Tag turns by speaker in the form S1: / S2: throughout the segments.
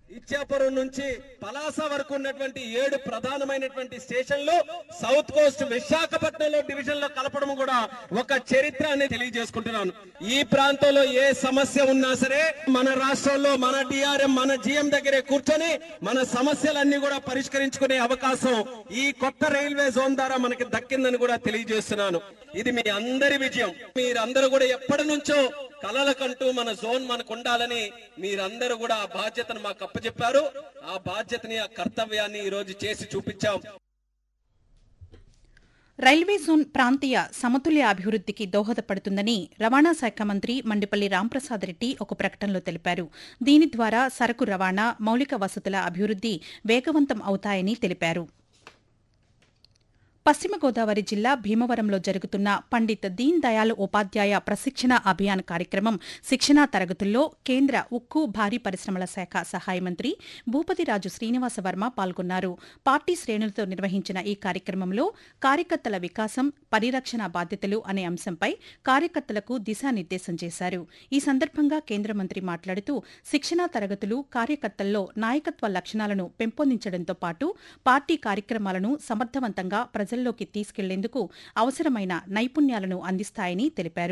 S1: ఇచ్చాపురం నుంచి పలాస వరకు ఉన్నటువంటి ఏడు ప్రధానమైనటువంటి స్టేషన్లు సౌత్ కోస్ట్ విశాఖపట్నంలో డివిజన్ లో కలపడం కూడా ఒక చరిత్ర అని తెలియజేసుకుంటున్నాను ఈ ప్రాంతంలో ఏ సమస్య ఉన్నా సరే మన రాష్ట్రంలో మన డిఆర్ఎం మన జిఎం దగ్గరే కూర్చొని మన సమస్యలన్నీ కూడా పరిష్కరించుకునే అవకాశం ఈ కొత్త రైల్వే జోన్ ద్వారా మనకి దక్కిందని కూడా తెలియజేస్తున్నాను ఇది మీ అందరి విజయం మీరందరూ కూడా ఎప్పటి నుంచో కలలకంటూ మన జోన్ మనకు ఉండాలని మీరందరూ కూడా ఆ బాధ్యతను మాకు అప్పచెప్పారు ఆ బాధ్యతని ఆ కర్తవ్యాన్ని ఈ రోజు చేసి చూపించాం
S2: రైల్వే జోన్ ప్రాంతీయ సమతుల్య అభివృద్ధికి దోహదపడుతుందని రవాణా శాఖ మంత్రి మండిపల్లి రాంప్రసాద్ రెడ్డి ఒక ప్రకటనలో తెలిపారు దీని ద్వారా సరకు రవాణా మౌలిక వసతుల అభివృద్ది వేగవంతం అవుతాయని తెలిపారు పశ్చిమ గోదావరి జిల్లా భీమవరంలో జరుగుతున్న పండిత్ దీన్ దయాళ్ ఉపాధ్యాయ ప్రశిక్షణ అభియాన్ కార్యక్రమం శిక్షణా తరగతుల్లో కేంద్ర ఉక్కు భారీ పరిశ్రమల శాఖ సహాయ మంత్రి భూపతిరాజు శ్రీనివాస వర్మ పాల్గొన్నారు పార్టీ శ్రేణులతో నిర్వహించిన ఈ కార్యక్రమంలో కార్యకర్తల వికాసం పరిరక్షణ బాధ్యతలు అనే అంశంపై కార్యకర్తలకు దిశానిర్దేశం చేశారు ఈ సందర్భంగా కేంద్ర మంత్రి మాట్లాడుతూ శిక్షణా తరగతులు కార్యకర్తల్లో నాయకత్వ లక్షణాలను పెంపొందించడంతో పాటు పార్టీ కార్యక్రమాలను సమర్థవంతంగా ప్రజల్లోకి తీసుకెళ్లేందుకు అవసరమైన నైపుణ్యాలను అందిస్తాయని తెలిపారు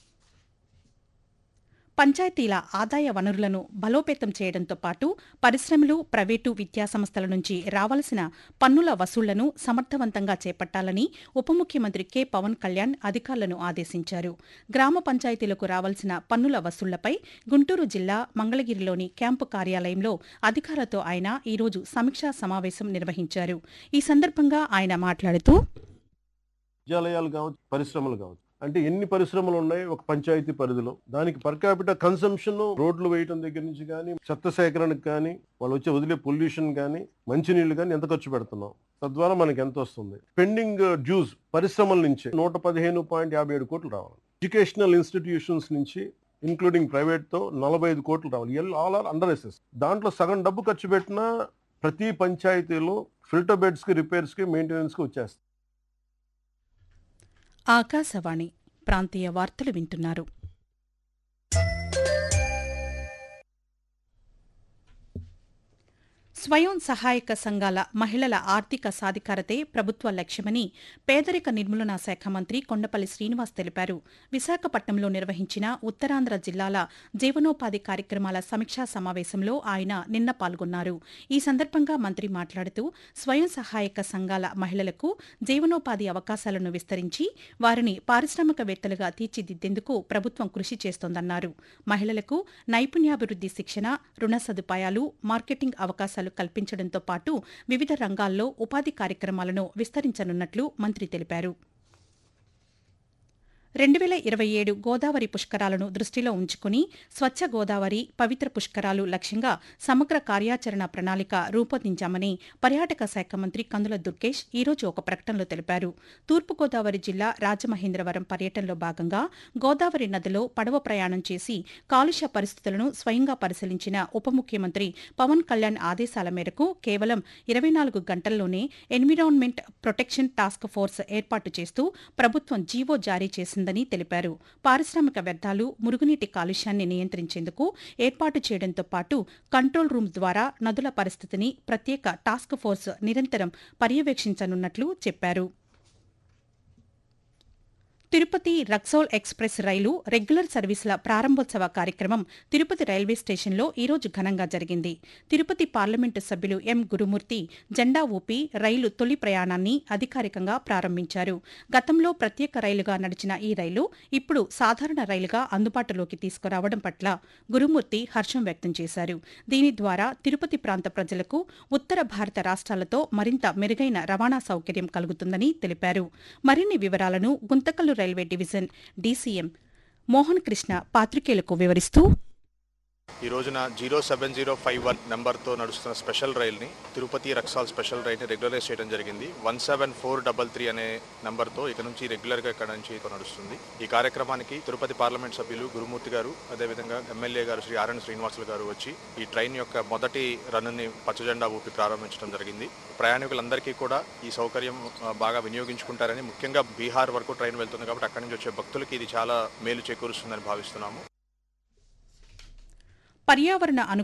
S2: పంచాయతీల ఆదాయ వనరులను బలోపేతం చేయడంతో పాటు పరిశ్రమలు ప్రైవేటు విద్యాసంస్థల నుంచి రావాల్సిన పన్నుల వసూళ్లను సమర్థవంతంగా చేపట్టాలని ఉప ముఖ్యమంత్రి కె పవన్ కళ్యాణ్ అధికారులను ఆదేశించారు గ్రామ పంచాయతీలకు రావాల్సిన పన్నుల వసూళ్లపై గుంటూరు జిల్లా మంగళగిరిలోని క్యాంపు కార్యాలయంలో అధికారులతో ఆయన ఈరోజు సమీక్షా సమావేశం నిర్వహించారు ఈ సందర్భంగా ఆయన మాట్లాడుతూ
S3: విద్యాలయాలు కావచ్చు పరిశ్రమలు కావచ్చు అంటే ఎన్ని పరిశ్రమలు ఉన్నాయి ఒక పంచాయతీ పరిధిలో దానికి పర్ క్యాపిటల్ కన్సంప్షన్ రోడ్లు వేయటం దగ్గర నుంచి కానీ చెత్త సేకరణకు కానీ వాళ్ళు వచ్చే వదిలే పొల్యూషన్ కానీ మంచినీళ్లు కానీ ఎంత ఖర్చు పెడుతున్నాం తద్వారా మనకి ఎంత వస్తుంది పెండింగ్ డ్యూస్ పరిశ్రమల నుంచి నూట పదిహేను పాయింట్ యాభై ఏడు కోట్లు రావాలి ఎడ్యుకేషనల్ ఇన్స్టిట్యూషన్స్ నుంచి ఇంక్లూడింగ్ ప్రైవేట్ తో నలభై ఐదు కోట్లు రావాలి L all R under S S దాంట్లో సగం డబ్బు ఖర్చు పెట్టినా ప్రతి పంచాయతీలో ఫిల్టర్ బెడ్స్ కి రిపేర్స్ కి మెయింటెనెన్స్ కి వచ్చేస్తుంది
S2: ఆకాశవాణి ప్రాంతీయ వార్తలు వింటున్నారు స్వయం సహాయక సంఘాల మహిళల ఆర్థిక సాధికారతే ప్రభుత్వ లక్ష్యమని పేదరిక నిర్మూలన శాఖ మంత్రి కొండపల్లి శ్రీనివాస్ తెలిపారు విశాఖపట్నంలో నిర్వహించిన ఉత్తరాంధ్ర జిల్లాల జీవనోపాధి కార్యక్రమాల సమీక్షా సమావేశంలో ఆయన నిన్న పాల్గొన్నారు ఈ సందర్భంగా మంత్రి మాట్లాడుతూ స్వయం సహాయక సంఘాల మహిళలకు జీవనోపాధి అవకాశాలను విస్తరించి వారిని పారిశ్రామికవేత్తలుగా తీర్చిదిద్దేందుకు ప్రభుత్వం కృషి చేస్తోందన్నారు మహిళలకు నైపుణ్యాభివృద్ది శిక్షణ రుణ సదుపాయాలు మార్కెటింగ్ అవకాశాలు కల్పించడంతో పాటు వివిధ రంగాల్లో ఉపాధి కార్యక్రమాలను విస్తరించనున్నట్లు మంత్రి తెలిపారు రెండు వేల ఇరవై ఏడు గోదావరి పుష్కరాలను దృష్టిలో ఉంచుకుని స్వచ్ఛ గోదావరి పవిత్ర పుష్కరాలు లక్ష్యంగా సమగ్ర కార్యాచరణ ప్రణాళిక రూపొందించామని పర్యాటక శాఖ మంత్రి కందుల దుర్గేష్ ఈరోజు ఒక ప్రకటనలో తెలిపారు తూర్పుగోదావరి జిల్లా రాజమహేంద్రవరం పర్యటనలో భాగంగా గోదావరి నదిలో పడవ ప్రయాణం చేసి కాలుష్య పరిస్థితులను స్వయంగా పరిశీలించిన ఉప ముఖ్యమంత్రి పవన్ కళ్యాణ్ ఆదేశాల మేరకు కేవలం ఇరవై నాలుగు గంటల్లోనే ఎన్విరాన్మెంట్ ప్రొటెక్షన్ టాస్క్ ఫోర్స్ ఏర్పాటు చేస్తూ ప్రభుత్వం జీవో జారీ చేసిందని తెలిపారు పారిశ్రామిక వ్యర్థాలు మురుగునీటి కాలుష్యాన్ని నియంత్రించేందుకు ఏర్పాటు చేయడంతో పాటు కంట్రోల్ రూమ్ ద్వారా నదుల పరిస్థితిని ప్రత్యేక టాస్క్ ఫోర్స్ నిరంతరం పర్యవేక్షించనున్నట్లు చెప్పారు Tirupati Raxaul express rail regular సర్వీసుల ప్రారంభోత్సవ కార్యక్రమం తిరుపతి రైల్వే స్టేషన్లో ఈరోజు ఘనంగా జరిగింది తిరుపతి పార్లమెంటు సభ్యులు ఎం గురుమూర్తి జెండా ఊపి రైలు తొలి ప్రయాణాన్ని అధికారికంగా ప్రారంభించారు గతంలో ప్రత్యేక రైలుగా నడిచిన ఈ రైలు ఇప్పుడు సాధారణ రైలుగా అందుబాటులోకి తీసుకురావడం పట్ల గురుమూర్తి హర్షం వ్యక్తం చేశారు దీని ద్వారా తిరుపతి ప్రాంత ప్రజలకు ఉత్తర భారత రాష్ట్రాలతో మరింత మెరుగైన రవాణా సౌకర్యం కలుగుతుందని తెలిపారు మరిన్ని వివరాలను Guntakal railway division DCM Mohan Krishna పాత్రికేయులకు వివరిస్తూ
S4: ఈ రోజున zero seven zero five one నెంబర్తో నడుస్తున్న స్పెషల్ రైల్ని తిరుపతి రక్సాల్ స్పెషల్ రైల్ని రెగ్యులరైజ్ చేయడం జరిగింది one seven four double three అనే నెంబర్తో ఇక నుంచి రెగ్యులర్గా ఇక్కడ నుంచి ఇక నడుస్తుంది ఈ కార్యక్రమానికి తిరుపతి పార్లమెంట్ సభ్యులు గురుమూర్తి గారు అదేవిధంగా ఎమ్మెల్యే గారు శ్రీ ఆర్ఎన్ శ్రీనివాసులు గారు వచ్చి ఈ ట్రైన్ యొక్క మొదటి రన్నుని పచ్చజెండా ఊపి ప్రారంభించడం జరిగింది ప్రయాణికులందరికీ కూడా ఈ సౌకర్యం ఆ, బాగా వినియోగించుకుంటారని ముఖ్యంగా బీహార్ వరకు ట్రైన్ వెళ్తుంది కాబట్టి అక్కడి నుంచి వచ్చే భక్తులకి ఇది చాలా మేలు చేకూరుస్తుందని భావిస్తున్నాము
S2: పర్యావరణ అను